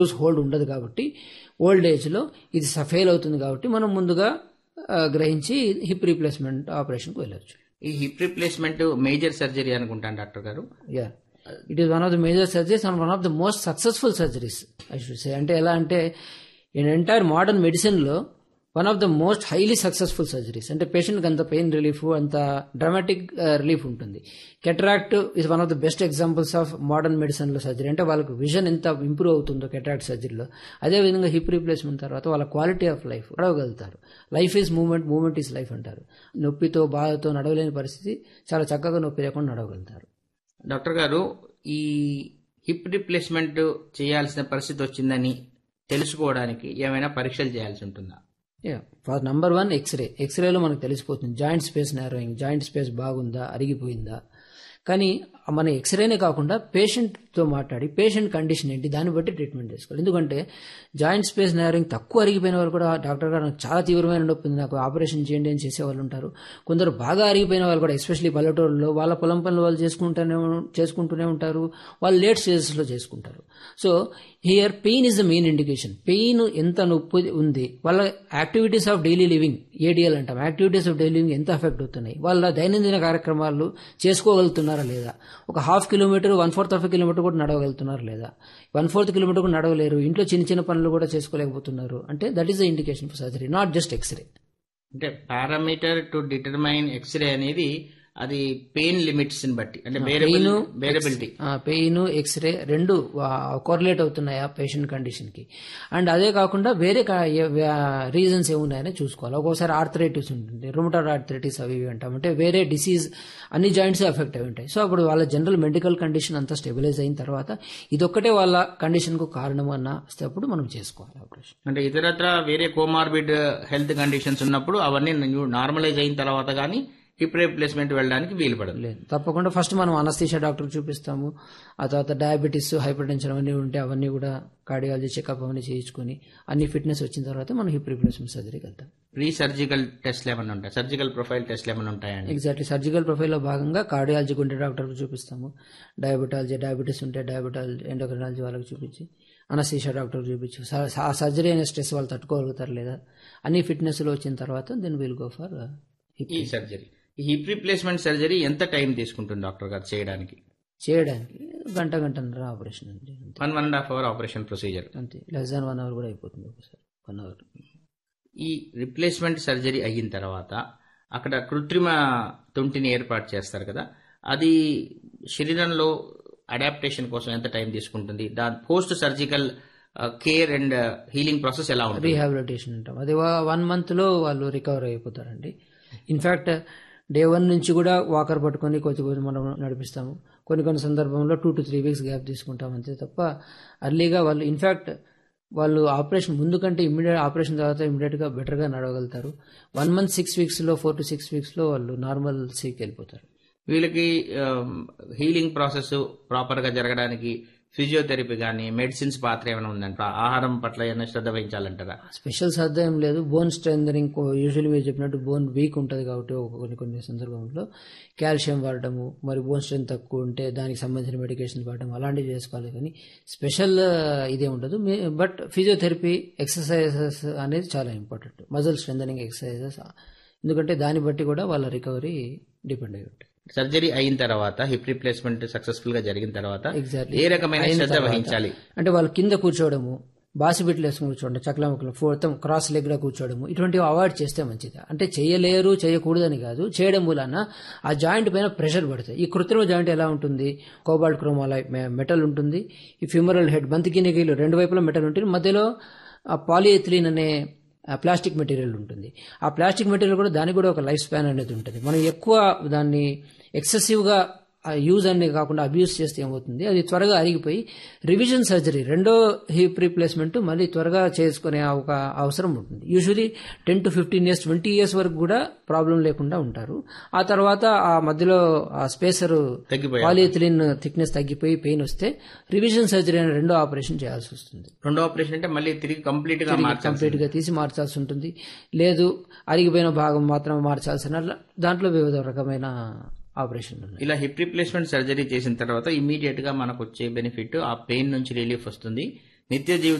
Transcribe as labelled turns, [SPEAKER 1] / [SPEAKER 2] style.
[SPEAKER 1] Hold ఉండదు కాబట్టి old ఏజ్లో ఇది ఫెయిల్ అవుతుంది కాబట్టి మనం ముందుగా ఆ, గ్రహించి హిప్ రీప్లేస్మెంట్ ఆపరేషన్కి వెళ్ళొచ్చు
[SPEAKER 2] ఈ హిప్ రిప్లేస్మెంట్ మేజర్ సర్జరీ అనుకుంటాను డాక్టర్ గారు
[SPEAKER 1] yeah it is one of the major surgeries and one of the most successful surgeries I should say అంటే ఎలా అంటే ఇన్ ఎంటైర్ మోడర్న్ మెడిసిన్లో one of the most highly successful surgeries అంటే పేషెంట్కి అంత pain relief అంత dramatic relief ఉంటుంది cataract is one of the best examples of modern మెడిసిన్లో సర్జరీ అంటే వాళ్ళకి విజన్ ఎంత ఇంప్రూవ్ అవుతుందో కెటరాక్ట్ సర్జరీలో అదేవిధంగా హిప్ రీప్లేస్మెంట్ తర్వాత వాళ్ళ క్వాలిటీ ఆఫ్ లైఫ్ నడవగలుగుతారు life is movement movement is life అంటారు నొప్పితో బాధతో నడవలేని పరిస్థితి చాలా చక్కగా నొప్పి లేకుండా నడవగలుగుతారు
[SPEAKER 2] డాక్టర్ గారు ఈ హిప్ రిప్లేస్మెంట్ చేయాల్సిన పరిస్థితి వచ్చిందని తెలుసుకోవడానికి ఏమైనా పరీక్షలు చేయాల్సి ఉంటుందా
[SPEAKER 1] ఫర్ నంబర్ వన్ ఎక్స్రే ఎక్స్రేలో మనకు తెలిసిపోతుంది joint space narrowing joint space బాగుందా అరిగిపోయిందా కానీ మన ఎక్స్రేనే కాకుండా పేషెంట్తో మాట్లాడి పేషెంట్ కండిషన్ ఏంటి దాన్ని బట్టి ట్రీట్మెంట్ చేసుకోవాలి ఎందుకంటే జాయింట్ స్పేస్ నేరింగ్ తక్కువ అరిగిపోయిన వాళ్ళు కూడా డాక్టర్ గారు నాకు చాలా తీవ్రమైన నొప్పి ఉంది నాకు ఆపరేషన్ చేయండి అని చేసే వాళ్ళు ఉంటారు కొందరు బాగా అరిగిపోయిన వాళ్ళు కూడా ఎస్పెషల్లీ పల్లెటూరులో వాళ్ళ పొలం పనులు వాళ్ళు చేసుకుంటూనే చేసుకుంటూనే ఉంటారు వాళ్ళు లేట్ స్టేజెస్లో చేసుకుంటారు so here pain is the main indication pain ఎంత నొప్పి ఉంది వాళ్ళ activities of daily living ADL అంటాం యాక్టివిటీస్ ఆఫ్ డైలీ లివింగ్ ఎంత ఎఫెక్ట్ అవుతున్నాయి వాళ్ళ దైనందిన కార్యక్రమాలు చేసుకోగలుగుతున్నారా లేదా ఒక half kilometre one fourth of kilometre కూడా నడవగలుగుతున్నారా లేదా వన్ ఫోర్త్ కిలోమీటర్ కూడా నడవలేరు ఇంట్లో చిన్న చిన్న పనులు కూడా చేసుకోలేకపోతున్నారు అంటే that is the indication for surgery not just x ray
[SPEAKER 2] అంటే పారామీటర్ టు డిటర్మైన్ ఎక్స్రే అనేది అది పెయిన్ లిమిట్స్ ని బట్టి అంటే వేరబిలిటీ
[SPEAKER 1] పెయిన్ ఎక్స్రే రెండు కోరిలేట్ అవుతున్నాయా పేషెంట్ కండిషన్ కి అండ్ అదే కాకుండా వేరే రీజన్స్ ఏమున్నాయని చూసుకోవాలి ఒక్కోసారి ఆర్థరైటిస్ ఉంటుంది రుమటాడ్ ఆర్థరైటిస్ అవి ఇవి అంటాం అంటే వేరే డిసీజ్ అన్ని జాయింట్స్ ఎఫెక్ట్ అయి ఉంటాయి సో అప్పుడు వాళ్ళ జనరల్ మెడికల్ కండిషన్ అంతా స్టెబిలైజ్ అయిన తర్వాత ఇదొక్కటే వాళ్ళ కండిషన్ కు కారణం అన్న అప్పుడు మనం చేసుకోవాలి ఆపరేషన్
[SPEAKER 2] అంటే ఇతరత్ర వేరే కోమార్బిడ్ హెల్త్ కండిషన్స్ ఉన్నప్పుడు అవన్నీ నార్మలైజ్ అయిన తర్వాత కానీ హిప్ రీప్లేస్మెంట్ వెళ్ళడానికి వీలు పడదు
[SPEAKER 1] లేదు తప్పకుండా ఫస్ట్ మనం అనస్థీషియా డాక్టర్ చూపిస్తాము ఆ తర్వాత డయాబెటీస్ హైపర్ టెన్షన్ అవన్నీ ఉంటే అవన్నీ కూడా కార్డియాలజీ చెకప్ అవన్నీ చేయించుకొని అన్ని ఫిట్నెస్ వచ్చిన తర్వాత మనం హిప్ రీప్లేస్మెంట్ సర్జరీకి వెళ్తాం
[SPEAKER 2] ప్రీ సర్జికల్ టెస్ట్లు ఏమైనా ఉంటాయి సర్జికల్ ప్రొఫైల్ టెస్ట్లు ఏమైనా ఉంటాయండి
[SPEAKER 1] ఎగ్జాక్ట్లీ సర్జికల్ ప్రొఫైల్లో భాగంగా కార్డియాలజీ గుండె డాక్టర్కి చూపిస్తాము డయాబెటాలజీ డయాబెటీస్ ఉంటే డయాబెటాలజీ ఎండోక్రినాలజీ వాళ్ళకి చూపించి అనస్థీషియా డాక్టర్ చూపించి ఆ సర్జరీ అనే స్ట్రెస్ వాళ్ళు తట్టుకోగలుగుతారు లేదా అన్ని ఫిట్నెస్లో వచ్చిన తర్వాత దెన్ విల్ గో ఫర్
[SPEAKER 2] ఈ సర్జరీ ఈ హిప్ రీప్లేస్మెంట్ సర్జరీ ఎంత టైం తీసుకుంటుంది డాక్టర్ గారు చేయడానికి
[SPEAKER 1] చేయడానికి గంట గంటన్నర ఆపరేషన్ అండి అంతే.
[SPEAKER 2] One one and half hour operation procedure
[SPEAKER 1] అంతే లెస్ దాన్ వన్ అవర్ కూడా అయిపోతుంది ఒకసారి వన్ అవర్
[SPEAKER 2] ఈ రిప్లేస్మెంట్ సర్జరీ అయిన తర్వాత అక్కడ కృత్రిమ తుంటిని ఏర్పాటు చేస్తారు కదా అది శరీరంలో అడాప్టేషన్ కోసం ఎంత టైం తీసుకుంటుంది దాని post surgical care and healing process ఎలా ఉంటుంది
[SPEAKER 1] రీహాబిలిటేషన్ అంటాం అది వన్ మంత్లో వాళ్ళు రికవర్ అయిపోతారండి ఇన్ఫ్యాక్ట్ డే వన్ నుంచి కూడా వాకర్ పట్టుకొని కొద్ది కొద్ది మనం నడిపిస్తాము కొన్ని కొన్ని సందర్భంలో two to three weeks gap తీసుకుంటాం అంతే తప్ప అర్లీగా వాళ్ళు ఇన్ఫ్యాక్ట్ వాళ్ళు ఆపరేషన్ ముందు కంటే ఇమ్మీడియట్ ఆపరేషన్ తర్వాత ఇమ్మీడియట్గా బెటర్గా నడవగలుగుతారు వన్ మంత్ సిక్స్ వీక్స్లో ఫోర్ టు సిక్స్ వీక్స్లో వాళ్ళు నార్మల్ సీకి వెళ్ళిపోతారు
[SPEAKER 2] వీళ్ళకి హీలింగ్ ప్రాసెస్ ప్రాపర్ గా జరగడానికి ఫిజియోథెరపీ కానీ మెడిసిన్స్ పాత్ర ఏమైనా ఉందంట ఆహారం పట్ల ఏమైనా శ్రద్ధ వహించాలంటారా
[SPEAKER 1] స్పెషల్ శ్రద్ధ ఏం లేదు బోన్ స్ట్రెంథనింగ్ యూజువల్లీ మీరు చెప్పినట్టు బోన్ వీక్ ఉంటుంది కాబట్టి ఒక కొన్ని కొన్ని సందర్భంలో కాల్షియం వాడటము మరి బోన్ స్ట్రెంత్ తక్కువ ఉంటే దానికి సంబంధించిన మెడికేషన్ వాడటం అలాంటివి చేసుకోవాలి కానీ స్పెషల్ ఇదే ఉండదు బట్ ఫిజియోథెరపీ ఎక్సర్సైజెస్ అనేది చాలా ఇంపార్టెంట్ మజిల్ స్ట్రెంథనింగ్ ఎక్సర్సైజెస్ ఎందుకంటే దాన్ని బట్టి కూడా వాళ్ళ రికవరీ డిపెండ్ అయి ఉంటాయి
[SPEAKER 2] సర్జరీ అయిన తర్వాత హిప్ రీప్లేస్మెంట్ సక్సెస్ఫుల్ గా జరిగిన తర్వాత
[SPEAKER 1] Exactly.
[SPEAKER 2] ఏ రకమైన శ్రద్ధ వహించాలి
[SPEAKER 1] అంటే వాళ్ళు కింద కూర్చోవడము బాసిబిట్లు వేసుకుని కూర్చోవడం చక్లముక్కలు మొత్తం క్రాస్ లెగ్ లో కూర్చోవడము ఇటువంటివి అవాయిడ్ చేస్తే మంచిది అంటే చేయలేరు చేయకూడదని కాదు చేయడం మూలాన ఆ జాయింట్ పైన ప్రెషర్ పడుతుంది ఈ కృత్రిమ జాయింట్ ఎలా ఉంటుంది కోబాల్ట్ క్రోమాల మెటల్ ఉంటుంది ఈ ఫ్యూమరల్ హెడ్ బంతికినగిలు రెండు వైపులా మెటల్ ఉంటుంది మధ్యలో ఆ పాలిఎథిలిన్ అనే ఆ ప్లాస్టిక్ మెటీరియల్ ఉంటుంది ఆ ప్లాస్టిక్ మెటీరియల్ కూడా దానికి కూడా ఒక లైఫ్ స్పాన్ అనేది ఉంటుంది మనం ఎక్కువ దాన్ని ఎక్సెసివ్గా యూజ్ అనే కాకుండా అబ్యూస్ చేస్తే ఏమవుతుంది అది త్వరగా అరిగిపోయి రివిజన్ సర్జరీ రెండో హిప్ రీప్లేస్మెంట్ మళ్ళీ త్వరగా చేసుకునే ఒక అవసరం ఉంటుంది usually ten to fifteen years twenty years వరకు కూడా ప్రాబ్లం లేకుండా ఉంటారు ఆ తర్వాత ఆ మధ్యలో ఆ స్పేసర్
[SPEAKER 2] తగ్గిపోయారు
[SPEAKER 1] పాలిఎథిలిన్ థిక్నెస్ తగ్గిపోయి పెయిన్ వస్తే రివిజన్ సర్జరీ అనే రెండో ఆపరేషన్ చేయాల్సి వస్తుంది
[SPEAKER 2] రెండో ఆపరేషన్ అంటే మళ్ళీ తిరిగి కంప్లీట్ గా మార్చాలి
[SPEAKER 1] కంప్లీట్ గా తీసి మార్చాల్సి ఉంటుంది లేదు అరిగిపోయిన భాగం మాత్రం మార్చాల్సిన దాంట్లో వివిధ రకమైన ఆపరేషన్లు ఉన్నాయి
[SPEAKER 2] ఇలా హిప్ రీప్లేస్మెంట్ సర్జరీ చేసిన తర్వాత ఇమీడియట్ గా మనకు వచ్చే బెనిఫిట్ ఆ పెయిన్ నుంచి రిలీఫ్ వస్తుంది నిత్య జీవిత